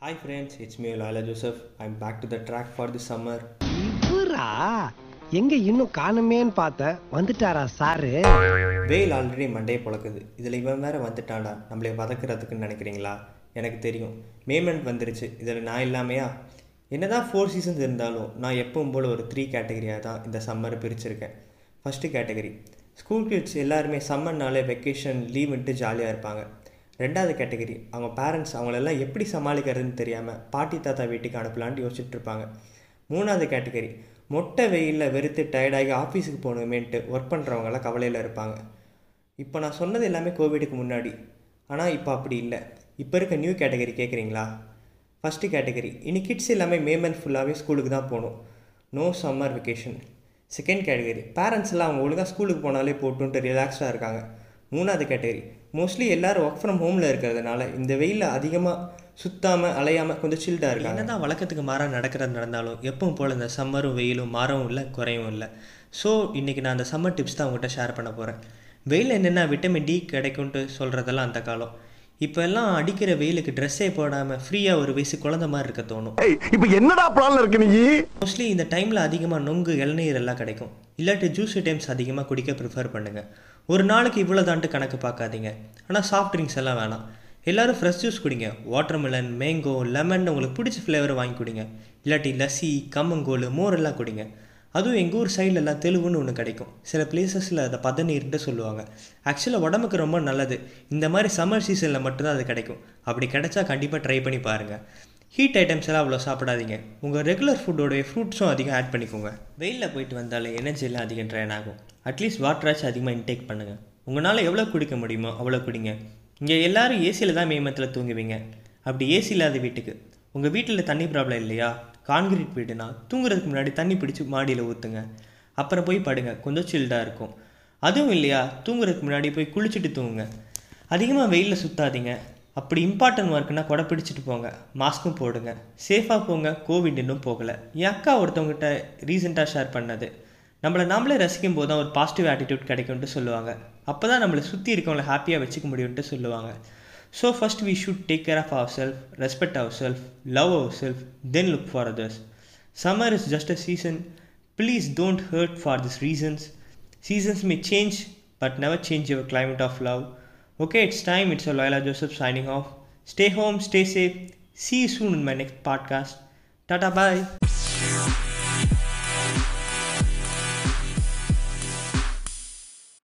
Hi friends, it's me Loyola Joseph. I'm back to the track for the summer. இவரா எங்க இன்னும் காணுமேன்னு பார்த்தேன் வந்துட்டாரா சாரு வெயில் ஆல்ரெடி மண்டையை பொழக்குது இதில் இவன் வேற வந்துட்டான்டா நம்மளை வதக்குறதுக்குன்னு நினைக்கிறீங்களா எனக்கு தெரியும் மேமெண்ட் வந்துருச்சு இதில் நான் இல்லாமையா என்னதான் ஃபோர் சீசன்ஸ் இருந்தாலும் நான் எப்பவும் போல் ஒரு த்ரீ கேட்டகரியாக தான் இந்த சம்மரை பிரிச்சிருக்கேன் ஃபஸ்ட்டு கேட்டகரி ஸ்கூல் கிட்ஸ் எல்லாருமே சம்மர்னாலே வெக்கேஷன் லீவுன்ட்டு ஜாலியாக இருப்பாங்க ரெண்டாவது கேட்டகரி அவங்க பேரண்ட்ஸ் அவங்களெல்லாம் எப்படி சமாளிக்கிறதுன்னு தெரியாமல் பாட்டி தாத்தா வீட்டுக்கு அனுப்பலான்ட்டு யோசிச்சுட்டு இருப்பாங்க மூணாவது கேட்டகரி மொட்டை வெயிலில் வெறுத்து டயர்டாகி ஆஃபீஸுக்கு போகணுமேன்ட்டு ஒர்க் பண்ணுறவங்களாம் கவலையில் இருப்பாங்க இப்போ நான் சொன்னது எல்லாமே கோவிடுக்கு முன்னாடி ஆனால் இப்போ அப்படி இல்லை இப்போ இருக்க நியூ கேட்டகரி கேட்குறீங்களா ஃபஸ்ட்டு கேட்டகரி இனி கிட்ஸ் எல்லாமே மே மந்த் ஃபுல்லாகவே ஸ்கூலுக்கு தான் போகணும் no summer vacation second category parents எல்லாம் அவங்க ஒழுங்காக ஸ்கூலுக்கு போனாலே போட்டுன்ட்டு ரிலாக்ஸ்டாக இருக்காங்க மூணாவது கேட்டகரி மோஸ்ட்லி எல்லாரும் ஒர்க் ஃப்ரம் ஹோமில் இருக்கிறதுனால இந்த வெயிலில் அதிகமாக சுத்தாமல் அலையாமல் கொஞ்சம் சில்டாக இருக்காங்க என்னதான் வழக்கத்துக்கு மாறாக நடக்கிறது நடந்தாலும் எப்பவும் போல் இந்த சம்மரும் வெயிலும் மாறவும் இல்லை குறையவும் இல்லை ஸோ இன்றைக்கி நான் அந்த சம்மர் டிப்ஸ் தான் உங்கள்கிட்ட ஷேர் பண்ண போகிறேன் வெயில் என்னென்ன விட்டமின் டி கிடைக்கும்ட்டு சொல்கிறதெல்லாம் அந்த காலம் இப்போ எல்லாம் அடிக்கிற வெயிலுக்கு ட்ரெஸ்ஸே போடாமல் ஃப்ரீயாக ஒரு வயசு குழந்த மாதிரி இருக்க தோணும் இப்ப என்னடா பிளான்ல இருக்கு நீ மோஸ்ட்லி இந்த டைமில் அதிகமாக நொங்கு இளநீர் எல்லாம் கிடைக்கும் இல்லாட்டி ஜூஸ் ஐட்டம்ஸ் அதிகமாக குடிக்க ப்ரிஃபர் பண்ணுங்கள் ஒரு நாளைக்கு இவ்வளோ தான்ட்டு கணக்கு பார்க்காதீங்க ஆனால் சாஃப்ட் ட்ரிங்க்ஸ் எல்லாம் வேணாம் எல்லாரும் ஃப்ரெஷ் ஜூஸ் குடிங்க வாட்டர்மெலன் மேங்கோ லெமன் உங்களுக்கு பிடிச்ச ஃப்ளேவரை வாங்கி குடிங்க இல்லாட்டி லஸ்ஸி கம்மங்கோல் மோர் எல்லாம் குடிங்க அதுவும் எங்கள் ஊர் சைடில் எல்லாம் தெலுங்குன்னு ஒன்று கிடைக்கும் சில பிளேசஸில் அதை பதநீர்ன்ட்டு சொல்லுவாங்க ஆக்சுவலாக உடம்புக்கு ரொம்ப நல்லது இந்த மாதிரி சம்மர் சீசனில் மட்டும்தான் அது கிடைக்கும் அப்படி கிடைச்சா கண்டிப்பாக ட்ரை பண்ணி பாருங்கள் ஹீட் ஐட்டம்ஸ் எல்லாம் அவ்வளோ சாப்பிடாதீங்க உங்கள் ரெகுலர் ஃபுட்டோடைய ஃப்ரூட்ஸும் அதிகம் ஆட் பண்ணிக்கோங்க வெயிலில் போயிட்டு வந்தாலே எனர்ஜி எல்லாம் அதிகம் ட்ரைன் ஆகும் அட்லீஸ்ட் வாட்டராச்சும் அதிகமாக இன்டேக் பண்ணுங்கள் உங்களால் எவ்வளோ குடிக்க முடியுமோ அவ்வளோ குடிங்க இங்கே எல்லாரும் ஏசியில் தான் மேமத்தில் தூங்குவீங்க அப்படி ஏசி இல்லாத வீட்டுக்கு உங்கள் வீட்டில் தண்ணி ப்ராப்ளம் இல்லையா கான்கிரீட் வீடுனா தூங்குறதுக்கு முன்னாடி தண்ணி பிடிச்சி மாடியில் ஊற்றுங்க அப்புறம் போய் படுங்க கொஞ்சம் சில்டாக இருக்கும் அதுவும் இல்லையா தூங்குறதுக்கு முன்னாடி போய் குளிச்சுட்டு தூங்குங்க அதிகமாக வெயிலில் சுத்தாதீங்க அப்படி இம்பார்ட்டன்ட் ஒர்க்குனா கொடை பிடிச்சிட்டு போங்க மாஸ்க்கும் போடுங்க சேஃபாக போங்க கோவிட் இன்னும் போகலை என் அக்கா ஒருத்தவங்ககிட்ட ரீசெண்டாக ஷேர் பண்ணது நம்மளை நாமளே ரசிக்கும் போது தான் ஒரு பாசிட்டிவ் ஆட்டிடியூட் கிடைக்கும்ட்டு சொல்லுவாங்க அப்போ தான் நம்மளை சுற்றி இருக்கவங்கள ஹாப்பியாக வச்சுக்க முடியும்ட்டு சொல்லுவாங்க so first we should take care of our self respect our self love our self then look for others summer is just a season please don't hurt for this reasons Seasons may change, but never change your climate of love. Okay, it's time. It's Loyola Joseph signing off. Stay home, stay safe. See you soon in my next podcast. Tata, bye.